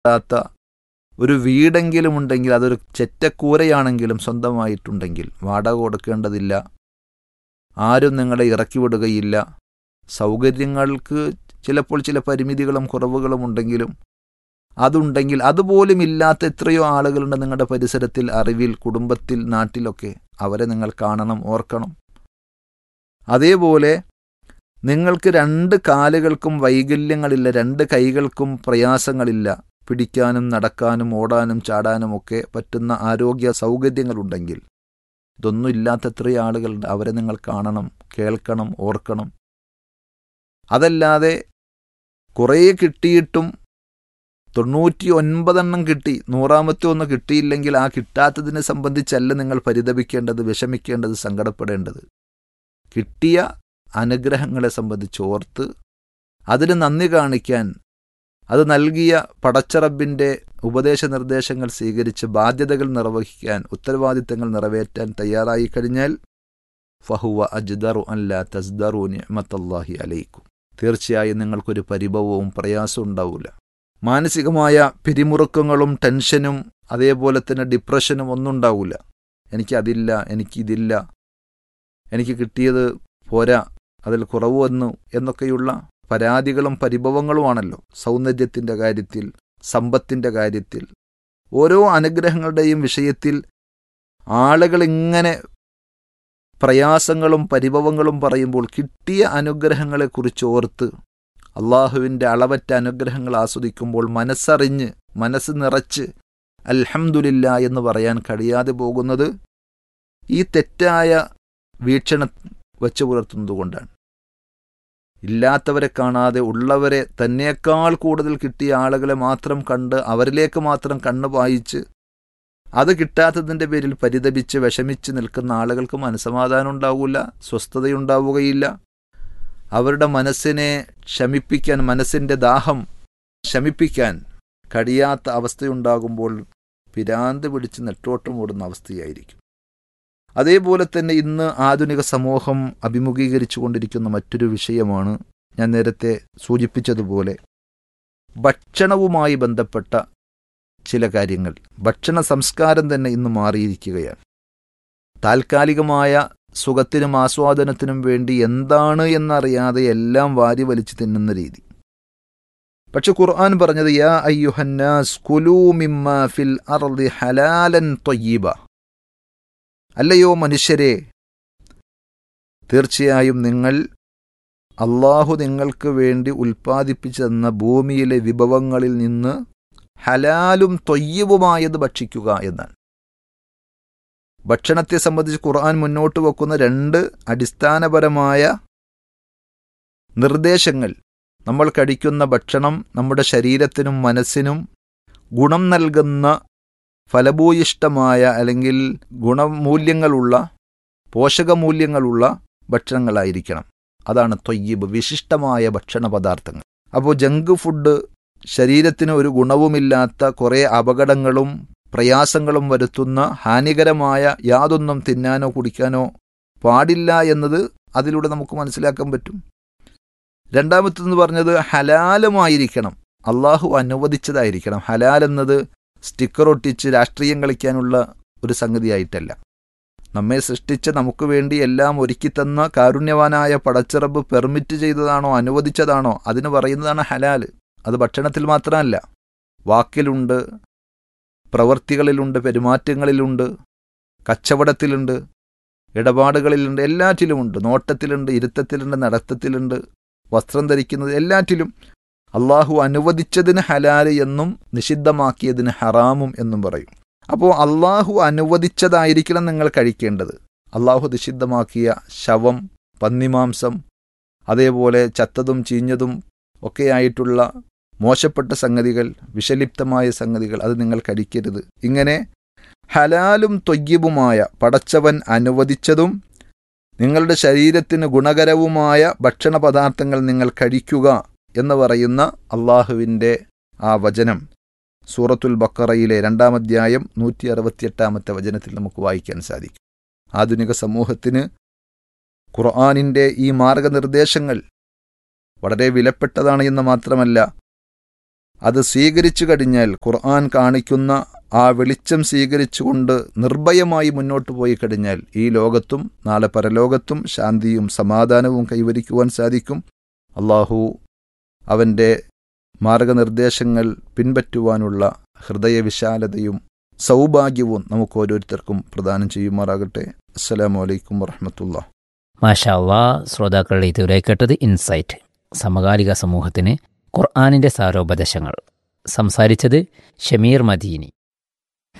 ഇല്ലാത്ത ഒരു വീടെങ്കിലും ഉണ്ടെങ്കിൽ അതൊരു ചെറ്റക്കൂരയാണെങ്കിലും സ്വന്തമായിട്ടുണ്ടെങ്കിൽ വാടക കൊടുക്കേണ്ടതില്ല ആരും നിങ്ങളെ ഇറക്കി വിടുകയില്ല സൗകര്യങ്ങൾക്ക് ചിലപ്പോൾ ചില പരിമിതികളും കുറവുകളും ഉണ്ടെങ്കിലും അതുണ്ടെങ്കിൽ അതുപോലും ഇല്ലാത്ത എത്രയോ ആളുകളുണ്ട് നിങ്ങളുടെ പരിസരത്തിൽ അറിവിൽ കുടുംബത്തിൽ നാട്ടിലൊക്കെ അവരെ നിങ്ങൾ കാണണം ഓർക്കണം അതേപോലെ നിങ്ങൾക്ക് രണ്ട് കാലുകൾക്കും വൈകല്യങ്ങളില്ല രണ്ട് കൈകൾക്കും പ്രയാസങ്ങളില്ല പിടിക്കാനും നടക്കാനും ഓടാനും ചാടാനും ഒക്കെ പറ്റുന്ന ആരോഗ്യ സൗകര്യങ്ങളുണ്ടെങ്കിൽ ഇതൊന്നും ഇല്ലാത്ത എത്രയോ ആളുകളുണ്ട് അവരെ നിങ്ങൾ കാണണം കേൾക്കണം ഓർക്കണം അതല്ലാതെ കുറേ കിട്ടിയിട്ടും തൊണ്ണൂറ്റി ഒൻപതെണ്ണം കിട്ടി നൂറാമത്തെ ഒന്ന് കിട്ടിയില്ലെങ്കിൽ ആ കിട്ടാത്തതിനെ സംബന്ധിച്ചല്ല നിങ്ങൾ പരിതപിക്കേണ്ടത് വിഷമിക്കേണ്ടത് സങ്കടപ്പെടേണ്ടത് കിട്ടിയ അനുഗ്രഹങ്ങളെ സംബന്ധിച്ച് ഓർത്ത് അതിന് നന്ദി കാണിക്കാൻ അത് നൽകിയ പടച്ചറബിൻ്റെ ഉപദേശ നിർദ്ദേശങ്ങൾ സ്വീകരിച്ച് ബാധ്യതകൾ നിർവഹിക്കാൻ ഉത്തരവാദിത്തങ്ങൾ നിറവേറ്റാൻ തയ്യാറായി കഴിഞ്ഞാൽ ഫഹുവ അജ്ദറു അല്ല തസ്ദറു നിഅമത്തല്ലാഹി അലൈക്കും തീർച്ചയായും നിങ്ങൾക്കൊരു പരിഭവവും പ്രയാസവും ഉണ്ടാവില്ല മാനസികമായ പിരിമുറുക്കങ്ങളും ടെൻഷനും അതേപോലെ തന്നെ ഡിപ്രഷനും ഒന്നും ഉണ്ടാവില്ല എനിക്കതില്ല എനിക്കിതില്ല എനിക്ക് കിട്ടിയത് പോരാ അതിൽ കുറവ് വന്നു എന്നൊക്കെയുള്ള പരാതികളും പരിഭവങ്ങളുമാണല്ലോ സൗന്ദര്യത്തിൻ്റെ കാര്യത്തിൽ സമ്പത്തിൻ്റെ കാര്യത്തിൽ ഓരോ അനുഗ്രഹങ്ങളുടെയും വിഷയത്തിൽ ആളുകൾ ഇങ്ങനെ പ്രയാസങ്ങളും പരിഭവങ്ങളും പറയുമ്പോൾ കിട്ടിയ അനുഗ്രഹങ്ങളെക്കുറിച്ച് ഓർത്ത് അള്ളാഹുവിൻ്റെ അളവറ്റ അനുഗ്രഹങ്ങൾ ആസ്വദിക്കുമ്പോൾ മനസ്സറിഞ്ഞ് മനസ്സ് നിറച്ച് അൽഹംദുലില്ല എന്ന് പറയാൻ കഴിയാതെ പോകുന്നത് ഈ തെറ്റായ വീക്ഷണം വച്ചു പുലർത്തുന്നത് കൊണ്ടാണ് ഇല്ലാത്തവരെ കാണാതെ ഉള്ളവരെ തന്നേക്കാൾ കൂടുതൽ കിട്ടിയ ആളുകളെ മാത്രം കണ്ട് അവരിലേക്ക് മാത്രം കണ്ണു പായിച്ച് അത് കിട്ടാത്തതിൻ്റെ പേരിൽ പരിതപിച്ച് വിഷമിച്ച് നിൽക്കുന്ന ആളുകൾക്ക് മനസ്സമാധാനം ഉണ്ടാവില്ല സ്വസ്ഥതയുണ്ടാവുകയില്ല അവരുടെ മനസ്സിനെ ശമിപ്പിക്കാൻ മനസ്സിൻ്റെ ദാഹം ശമിപ്പിക്കാൻ കഴിയാത്ത അവസ്ഥയുണ്ടാകുമ്പോൾ പിരാന്ത് പിടിച്ച് നെട്ടോട്ടം ഓടുന്ന അവസ്ഥയായിരിക്കും അതേപോലെ തന്നെ ഇന്ന് ആധുനിക സമൂഹം അഭിമുഖീകരിച്ചു കൊണ്ടിരിക്കുന്ന മറ്റൊരു വിഷയമാണ് ഞാൻ നേരത്തെ സൂചിപ്പിച്ചതുപോലെ ഭക്ഷണവുമായി ബന്ധപ്പെട്ട ചില കാര്യങ്ങൾ ഭക്ഷണ സംസ്കാരം തന്നെ ഇന്ന് മാറിയിരിക്കുകയാണ് താൽക്കാലികമായ സുഖത്തിനും ആസ്വാദനത്തിനും വേണ്ടി എന്താണ് എന്നറിയാതെ എല്ലാം വാരി വലിച്ചു തിന്നുന്ന രീതി പക്ഷെ ഖുർആൻ പറഞ്ഞത് യാ അയ്യുഹന്നാസ് കുലൂ മിമ്മ ഫിൽ അർദി ഹലാലൻ തൊയ്യീബ അല്ലയോ മനുഷ്യരെ തീർച്ചയായും നിങ്ങൾ അള്ളാഹു നിങ്ങൾക്ക് വേണ്ടി ഉൽപ്പാദിപ്പിച്ചു തന്ന ഭൂമിയിലെ വിഭവങ്ങളിൽ നിന്ന് ഹലാലും തൊയ്യവുമായത് ഭക്ഷിക്കുക എന്നാണ് ഭക്ഷണത്തെ സംബന്ധിച്ച് ഖുർആൻ മുന്നോട്ട് വെക്കുന്ന രണ്ട് അടിസ്ഥാനപരമായ നിർദ്ദേശങ്ങൾ നമ്മൾ കഴിക്കുന്ന ഭക്ഷണം നമ്മുടെ ശരീരത്തിനും മനസ്സിനും ഗുണം നൽകുന്ന ഫലഭൂയിഷ്ടമായ അല്ലെങ്കിൽ ഗുണമൂല്യങ്ങളുള്ള പോഷകമൂല്യങ്ങളുള്ള ഭക്ഷണങ്ങളായിരിക്കണം അതാണ് തൊയ്യബ് വിശിഷ്ടമായ ഭക്ഷണ പദാർത്ഥങ്ങൾ അപ്പോൾ ജങ്ക് ഫുഡ് ശരീരത്തിന് ഒരു ഗുണവുമില്ലാത്ത കുറേ അപകടങ്ങളും പ്രയാസങ്ങളും വരുത്തുന്ന ഹാനികരമായ യാതൊന്നും തിന്നാനോ കുടിക്കാനോ പാടില്ല എന്നത് അതിലൂടെ നമുക്ക് മനസ്സിലാക്കാൻ പറ്റും രണ്ടാമത്തെന്ന് പറഞ്ഞത് ഹലാലുമായിരിക്കണം അള്ളാഹു അനുവദിച്ചതായിരിക്കണം ഹലാൽ എന്നത് സ്റ്റിക്കർ ഒട്ടിച്ച് രാഷ്ട്രീയം കളിക്കാനുള്ള ഒരു സംഗതിയായിട്ടല്ല നമ്മെ സൃഷ്ടിച്ച നമുക്ക് വേണ്ടി എല്ലാം ഒരുക്കിത്തന്ന കാരുണ്യവാനായ പടച്ചിറബ് പെർമിറ്റ് ചെയ്തതാണോ അനുവദിച്ചതാണോ അതിന് പറയുന്നതാണ് ഹലാൽ അത് ഭക്ഷണത്തിൽ മാത്രമല്ല വാക്കിലുണ്ട് പ്രവൃത്തികളിലുണ്ട് പെരുമാറ്റങ്ങളിലുണ്ട് കച്ചവടത്തിലുണ്ട് ഇടപാടുകളിലുണ്ട് എല്ലാറ്റിലുമുണ്ട് നോട്ടത്തിലുണ്ട് ഇരുത്തത്തിലുണ്ട് നടത്തത്തിലുണ്ട് വസ്ത്രം ധരിക്കുന്നത് എല്ലാറ്റിലും അള്ളാഹു അനുവദിച്ചതിന് ഹലാല് എന്നും നിഷിദ്ധമാക്കിയതിന് ഹറാമും എന്നും പറയും അപ്പോൾ അള്ളാഹു അനുവദിച്ചതായിരിക്കണം നിങ്ങൾ കഴിക്കേണ്ടത് അള്ളാഹു നിഷിദ്ധമാക്കിയ ശവം പന്നിമാംസം അതേപോലെ ചത്തതും ചീഞ്ഞതും ഒക്കെയായിട്ടുള്ള മോശപ്പെട്ട സംഗതികൾ വിഷലിപ്തമായ സംഗതികൾ അത് നിങ്ങൾ കഴിക്കരുത് ഇങ്ങനെ ഹലാലും തൊയ്യബുമായ പടച്ചവൻ അനുവദിച്ചതും നിങ്ങളുടെ ശരീരത്തിന് ഗുണകരവുമായ ഭക്ഷണ പദാർത്ഥങ്ങൾ നിങ്ങൾ കഴിക്കുക എന്ന് പറയുന്ന അള്ളാഹുവിൻ്റെ ആ വചനം സൂറത്തുൽ ബക്കറയിലെ രണ്ടാം അധ്യായം നൂറ്റി അറുപത്തിയെട്ടാമത്തെ വചനത്തിൽ നമുക്ക് വായിക്കാൻ സാധിക്കും ആധുനിക സമൂഹത്തിന് ഖുർആാനിൻ്റെ ഈ മാർഗനിർദ്ദേശങ്ങൾ വളരെ വിലപ്പെട്ടതാണ് എന്ന് മാത്രമല്ല അത് സ്വീകരിച്ചു കഴിഞ്ഞാൽ ഖുർആൻ കാണിക്കുന്ന ആ വെളിച്ചം സ്വീകരിച്ചുകൊണ്ട് നിർഭയമായി മുന്നോട്ട് പോയി കഴിഞ്ഞാൽ ഈ ലോകത്തും നാളെ പരലോകത്തും ശാന്തിയും സമാധാനവും കൈവരിക്കുവാൻ സാധിക്കും അള്ളാഹു അവൻ്റെ മാർഗനിർദ്ദേശങ്ങൾ പിൻപറ്റുവാനുള്ള ഹൃദയവിശാലതയും സൗഭാഗ്യവും നമുക്ക് ഓരോരുത്തർക്കും പ്രദാനം ചെയ്യുമാറാകട്ടെ അസ്സലാമു അലൈക്കും വറഹമത്തുള്ള മാഷാ അള്ളാ ശ്രോതാക്കൾ ഇതുവരെ കേട്ടത് ഇൻസൈറ്റ് സമകാലിക സമൂഹത്തിന് ഖുർആാനിൻ്റെ സാരോപദേശങ്ങൾ സംസാരിച്ചത് ഷമീർ മദീനി